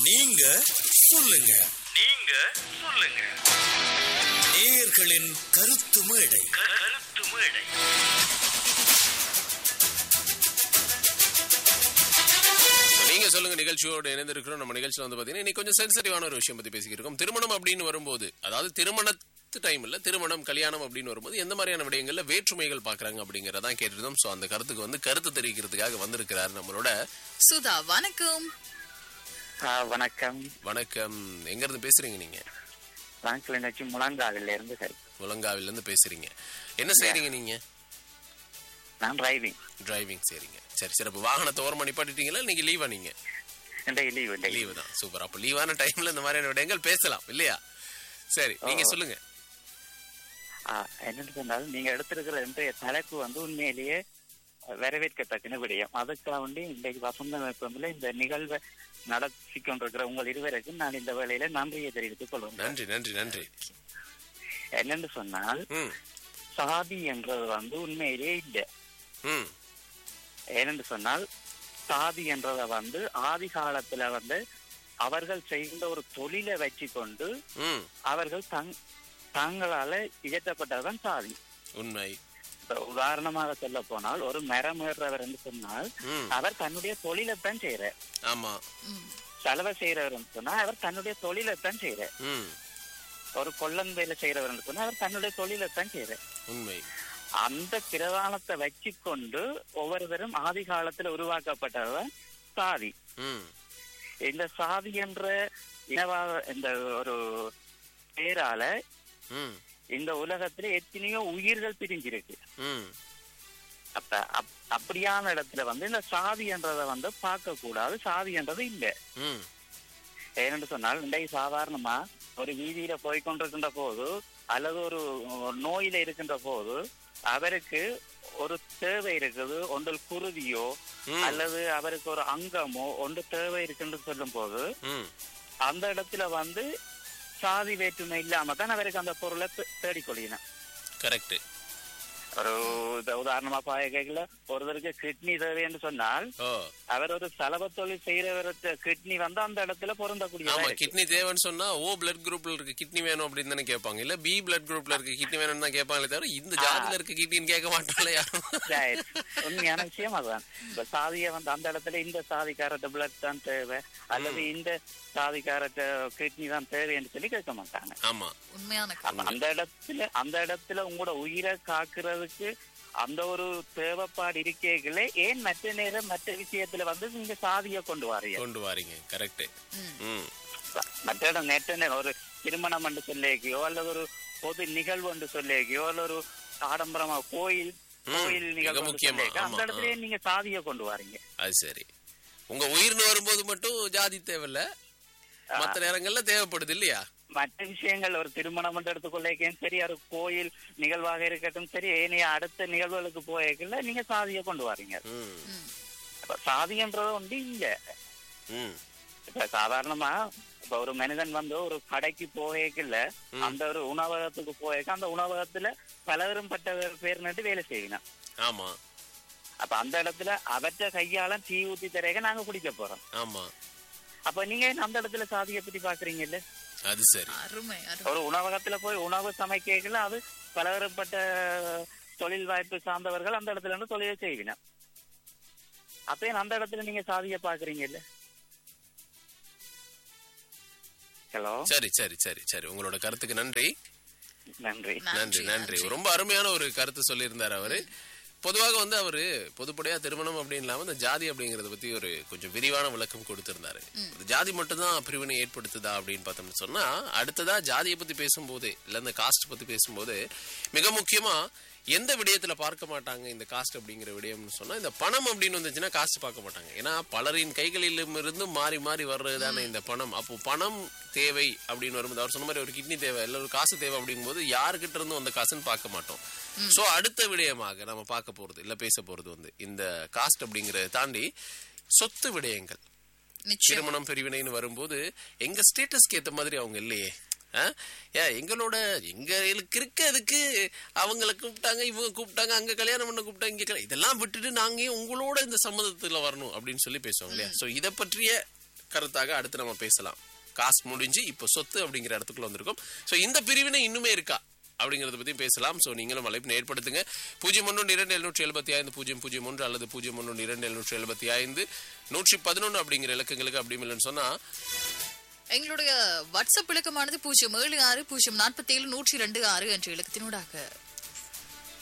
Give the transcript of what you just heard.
நீங்க சொல்லுங்க நீங்க சொல்லுங்க நேயர்களின் கருத்து மேடை கருத்து மேடை நீங்க சொல்லுங்க நிகழ்ச்சியோடு இணைந்திருக்கிறோம் நம்ம நிகழ்ச்சியில் வந்து பாத்தீங்கன்னா இன்னைக்கு கொஞ்சம் சென்சிட்டிவான ஒரு விஷயம் பத்தி பேசிக்கிட்டு இருக்கோம் திருமணம் அப்படின்னு வரும்போது அதாவது திருமணத்து டைம் இல்ல திருமணம் கல்யாணம் அப்படின்னு வரும்போது எந்த மாதிரியான விடயங்கள்ல வேற்றுமைகள் பாக்குறாங்க அப்படிங்கறதான் கேட்டிருந்தோம் சோ அந்த கருத்துக்கு வந்து கருத்து தெரிவிக்கிறதுக்காக வந்திருக்கிறார் நம்மளோட சுதா வணக்கம் ஆ, வணக்கம் வணக்கம் எங்க இருந்து பேசுறீங்க நீங்க நான் கிளிநொச்சி முழங்காவில இருந்து சரி முழங்காவில இருந்து பேசுறீங்க என்ன செய்றீங்க நீங்க நான் டிரைவிங் டிரைவிங் செய்றீங்க சரி சரி அப்ப வாகனத்தை ஓரமா நிப்பாட்டிட்டீங்களா நீங்க லீவா நீங்க இந்த லீவு இந்த லீவு தான் சூப்பர் அப்ப லீவான டைம்ல இந்த மாதிரியான விடயங்கள் பேசலாம் இல்லையா சரி நீங்க சொல்லுங்க என்னன்னு சொன்னாலும் நீங்க எடுத்திருக்கிற இன்றைய தலைப்பு வந்து உண்மையிலேயே வரவேற்கத்தக்க விடயம் அதுக்காக வந்து இன்றைக்கு வசந்த மேற்கொண்டுல இந்த நிகழ்வை நடத்தி கொண்டிருக்கிற உங்கள் இருவருக்கும் நான் இந்த வேளையில நன்றியை தெரிவித்துக் கொள்வேன் நன்றி நன்றி நன்றி என்னன்னு சொன்னால் ம் சாதி என்றது வந்து உண்மையிலேயே இல்லை ம் ஏனென்று சொன்னால் சாதி என்றதை வந்து ஆதி காலத்துல வந்து அவர்கள் செய்த ஒரு தொழிலை வச்சு கொண்டு ம் அவர்கள் தங் தங்களால இயற்றப்பட்டதுதான் சாதி உண்மை இப்ப உதாரணமாக சொல்ல போனால் ஒரு மரம் ஏறுறவர் என்று சொன்னால் ம் அவர் தன்னுடைய தொழிலைத்தான் செய்யறார் ஆமா ம், செலவை செய்யறவர் என்று சொன்னா அவர் தன்னுடைய தொழிலைத்தான் செய்யறார் ம் ஒரு கொள்ளன் வேலை செய்யறவர் என்று சொன்னா அவர் தன்னுடைய தொழிலைத்தான் செய்யறார் உண்மை அந்த பிரதானத்தை வச்சு கொண்டு ஒவ்வொருவரும் ஆதி காலத்துல உருவாக்கப்பட்டதுதான் சாதி ம் இந்த சாதி என்ற இனவாத இந்த ஒரு பேரால ம் இந்த உலகத்துல எத்தனையோ உயிர்கள் பிரிஞ்சிருக்கு ம் அப்ப அப்- அப்படியான இடத்துல வந்து இந்த சாதி என்றதை வந்து பார்க்க கூடாது சாதி என்றது இல்ல ம் ஏனென்று சொன்னால் இன்றைக்கு சாதாரணமா ஒரு வீதியில போய் கொண்டிருக்கின்ற போது அல்லது ஒரு நோயில இருக்கின்ற போது அவருக்கு ஒரு தேவை இருக்குது ஒன்றில் குருதியோ ம். அல்லது அவருக்கு ஒரு அங்கமோ ஒன்று தேவை இருக்குன்னு சொல்லும் போது ம் அந்த இடத்துல வந்து சாதி வேற்றுமை இல்லாம தான் அவருக்கு அந்த பொருளை தே- தேடிக்கொள்ளணும் கரெக்ட் ஒரு உத- உதாரணமா பாய கேட்கல ஒருத்தருக்கு கிட்னி தேவைன்னு சொன்னால் ஓ அவர் ஒரு செலவு தொழில் செய்யறவருக்கு கிட்னி வந்து அந்த இடத்துல பொருந்தக்கூடிய ஆமா கிட்னி தேவைன்னு சொன்னா ஓ பிளட் குரூப்ல இருக்க கிட்னி வேணும் அப்படின்னு தானே கேட்பாங்க இல்ல பி பிளட் குரூப்ல இருக்க கிட்னி வேணும்னு தான் கேட்பாங்களே தவிர இந்த ஜாதியில இருக்க கிட்னின்னு கேட்க மாட்டாங்களே யாரும் உண்மையான விஷயம் அதுதான் இப்ப சாதிய வந்து அந்த இடத்துல இந்த சாதிக்காரட்ட பிளட் தான் தேவை அல்லது இந்த சாதிக்காரட்ட கிட்னி தான் தேவை என்று சொல்லி கேட்க மாட்டாங்க ஆமா உண்மையான அப்ப கருத்து. அந்த இடத்துல அந்த இடத்துல உங்களோட உயிரை காக்குறதுக்கு அந்த ஒரு தேவைப்பாடு இருக்கேங்களே ஏன் மற்ற நேரம் மற்ற விஷயத்துல வந்து நீங்க சாதிய கொண்டு வரீங்க கொண்டு வாரீங்க கரெக்ட் ம். ம் மற்ற இடம் நேற்று நேரம் ஒரு திருமணம் என்று சொல்லியோ அல்லது ஒரு பொது நிகழ்வு என்று சொல்லியோ அல்லது ஒரு ஆடம்பரமா கோயில் ம், கோயில் மிக நிகழ்வு என்று முக்கியமா, சொல்லியோ, அந்த ஆமா, இடத்துல நீங்க சாதிய கொண்டு வரீங்க அது சரி உங்க உயிர்னு வரும்போது மட்டும் ஜாதி தேவையில்ல மத்த நேரங்கள்ல தேவைப்படுது இல்லையா மற்ற விஷயங்கள் ஒரு திருமணம் என்று எடுத்துக்கொள்ளேக்கும் சரி ஒரு கோயில் நிகழ்வாக இருக்கட்டும் சரி ஏனைய அடுத்த நிகழ்வுகளுக்கு போயக்கல நீங்க சாதிய கொண்டு வரீங்க ம் அப்ப சாதின்றது வந்து இங்க ம் இப்ப சாதாரணமா இப்ப ஒரு மனிதன் வந்து ஒரு கடைக்கு போகல அந்த ஒரு உணவகத்துக்கு போயக்க அந்த உணவகத்துல பலவரும் பட்ட பேர் நட்டு வேலை செய்யணும் ஆமா அப்ப அந்த இடத்துல அவற்ற கையால தீ ஊத்தி தரக நாங்க குடிக்க போறோம் ஆமா அப்ப நீங்க அந்த இடத்துல சாதியை பத்தி பாக்குறீங்கல்ல அது சரி அருமை அருமை ஒரு உணவகத்துல போய் உணவு சமைக்கல அது பலதரப்பட்ட தொழில் வாய்ப்பு சார்ந்தவர்கள் அந்த இடத்துல இருந்து தொழிலை செய்வினர் அப்ப ஏன் அந்த இடத்துல நீங்க சாதிய பாக்குறீங்கல்ல ஹலோ சரி சரி சரி சரி உங்களோட கருத்துக்கு நன்றி நன்றி நன்றி நன்றி ரொம்ப அருமையான ஒரு கருத்து சொல்லியிருந்தார் அவரு பொதுவாக வந்து அவரு பொதுப்படையா திருமணம் அப்படின்னு இல்லாம இந்த ஜாதி அப்படிங்கறத பத்தி ஒரு கொஞ்சம் விரிவான விளக்கம் கொடுத்திருந்தாரு இந்த ஜாதி மட்டும்தான் பிரிவினை ஏற்படுத்துதா அப்படின்னு பார்த்தோம்னு சொன்னா அடுத்ததா ஜாதியை பத்தி பேசும்போது இல்ல இந்த காஸ்ட் பத்தி பேசும்போது மிக முக்கியமா எந்த விடயத்துல பார்க்க மாட்டாங்க இந்த காஸ்ட் அப்படிங்கிற விடயம்னு சொன்னா இந்த பணம் அப்படின்னு வந்துச்சுன்னா காஸ்ட் பார்க்க மாட்டாங்க ஏன்னா பலரின் கைகளிலும் இருந்து மாறி மாறி வர்றது தானே இந்த பணம் அப்போ பணம் தேவை அப்படின்னு வரும்போது அவர் சொன்ன மாதிரி ஒரு கிட்னி தேவை இல்ல ஒரு காசு தேவை அப்படிங்கும்போது யாருக்கிட்ட இருந்து அந்த காசுன்னு பார்க்க மாட்டோம் சோ அடுத்த விடயமாக நம்ம பார்க்க போறது இல்ல பேச போறது வந்து இந்த காஸ்ட் அப்படிங்கறத தாண்டி சொத்து விடயங்கள் நிச்சயம் திருமணம் பிரிவினைன்னு வரும்போது எங்க ஸ்டேட்டஸ்க்கு ஏத்த மாதிரி அவங்க இல்லையே ஆ? ஏன் எங்களோட எங்களுக்கு இருக்கிறதுக்கு அவங்கள கூப்பிட்டாங்க இவங்க கூப்பிட்டாங்க அங்க கல்யாணம் பண்ண கூப்பிட்டாங்க இங்க கல்யாணம் இதெல்லாம் விட்டுட்டு நாங்க ஏன் உங்களோட இந்த சம்மதத்துல வரணும் அப்படின்னு சொல்லி பேசுவாங்க இல்லையா சோ இத பற்றிய கருத்தாக அடுத்து நம்ம பேசலாம் காசு முடிஞ்சு இப்போ சொத்து அப்படிங்கிற இடத்துக்குள்ள வந்திருக்கோம் ஸோ இந்த பிரிவினை இன்னுமே இருக்கா அப்படிங்கறத பத்தி பேசலாம் ஸோ நீங்களும் அழைப்பு ஏற்படுத்துங்க பூஜ்ஜியம் ஒன்று இரண்டு எழுநூற்றி எழுபத்தி ஐந்து பூஜ்ஜியம் பூஜ்ஜியம் ஒன்று அல்லது பூஜ்ஜியம் ஒன்று இரண்டு எழுநூற்றி எழுபத்தி ஐந்து நூற்றி பதினொன்று அப்படிங்கிற இலக்கங்களுக்கு அப்படி இல்லைன்னு சொன்னா எங்களுடைய வாட்ஸ்அப் இலக்கமானது பூஜ்ஜியம் ஏழு ஆறு பூஜ்ஜியம் நாற்பத்தி ஏழு நூற்றி ரெண்டு ஆறு என்ற இலக்கத்தினூடாக